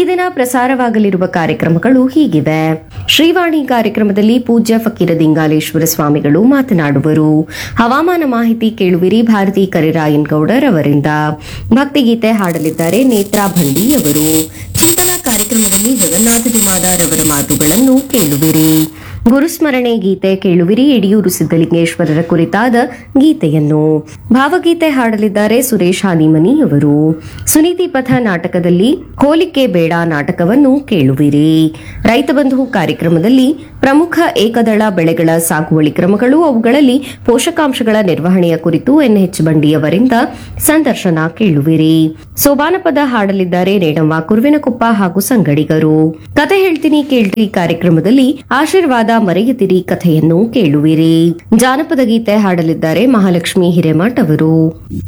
ದಿನ ಪ್ರಸಾರವಾಗಲಿರುವ ಕಾರ್ಯಕ್ರಮಗಳು ಹೀಗಿವೆ ಶ್ರೀವಾಣಿ ಕಾರ್ಯಕ್ರಮದಲ್ಲಿ ಪೂಜ್ಯ ಫಕೀರ ದಿಂಗಾಲೇಶ್ವರ ಸ್ವಾಮಿಗಳು ಮಾತನಾಡುವರು ಹವಾಮಾನ ಮಾಹಿತಿ ಕೇಳುವಿರಿ ಭಾರತಿ ಕರಿರಾಯನ್ ಗೌಡರ್ ಅವರಿಂದ ಭಕ್ತಿಗೀತೆ ಹಾಡಲಿದ್ದಾರೆ ನೇತ್ರಾ ಭಂಡಿ ಅವರು ಚಿಂತನಾ ಕಾರ್ಯಕ್ರಮದಲ್ಲಿ ಜಗನ್ನಾಥ ಜಮಾದಾರ್ ಅವರ ಮಾತುಗಳನ್ನು ಕೇಳುವಿರಿ ಗುರುಸ್ಮರಣೆ ಗೀತೆ ಕೇಳುವಿರಿ ಯಡಿಯೂರು ಸಿದ್ದಲಿಂಗೇಶ್ವರರ ಕುರಿತಾದ ಗೀತೆಯನ್ನು ಭಾವಗೀತೆ ಹಾಡಲಿದ್ದಾರೆ ಸುರೇಶ್ ಹಾದಿಮನಿ ಅವರು ಸುನೀತಿ ಪಥ ನಾಟಕದಲ್ಲಿ ಹೋಲಿಕೆ ಬೇಡ ನಾಟಕವನ್ನು ಕೇಳುವಿರಿ ರೈತ ಬಂಧು ಕಾರ್ಯಕ್ರಮದಲ್ಲಿ ಪ್ರಮುಖ ಏಕದಳ ಬೆಳೆಗಳ ಸಾಗುವಳಿ ಕ್ರಮಗಳು ಅವುಗಳಲ್ಲಿ ಪೋಷಕಾಂಶಗಳ ನಿರ್ವಹಣೆಯ ಕುರಿತು ಎನ್ಎಚ್ ಬಂಡಿಯವರಿಂದ ಸಂದರ್ಶನ ಕೇಳುವಿರಿ ಸೋಬಾನಪದ ಹಾಡಲಿದ್ದಾರೆ ರೇಣವ್ವ ಕುರುವಿನಕೊಪ್ಪ ಹಾಗೂ ಸಂಗಡಿಗರು ಕತೆ ಹೇಳ್ತೀನಿ ಕೇಳ್ರಿ ಕಾರ್ಯಕ್ರಮದಲ್ಲಿ ಆಶೀರ್ವಾದ ಮರೆಯದಿರಿ ಕಥೆಯನ್ನು ಕೇಳುವಿರಿ ಜಾನಪದ ಗೀತೆ ಹಾಡಲಿದ್ದಾರೆ ಮಹಾಲಕ್ಷ್ಮಿ ಹಿರೇಮಠ್ ಅವರು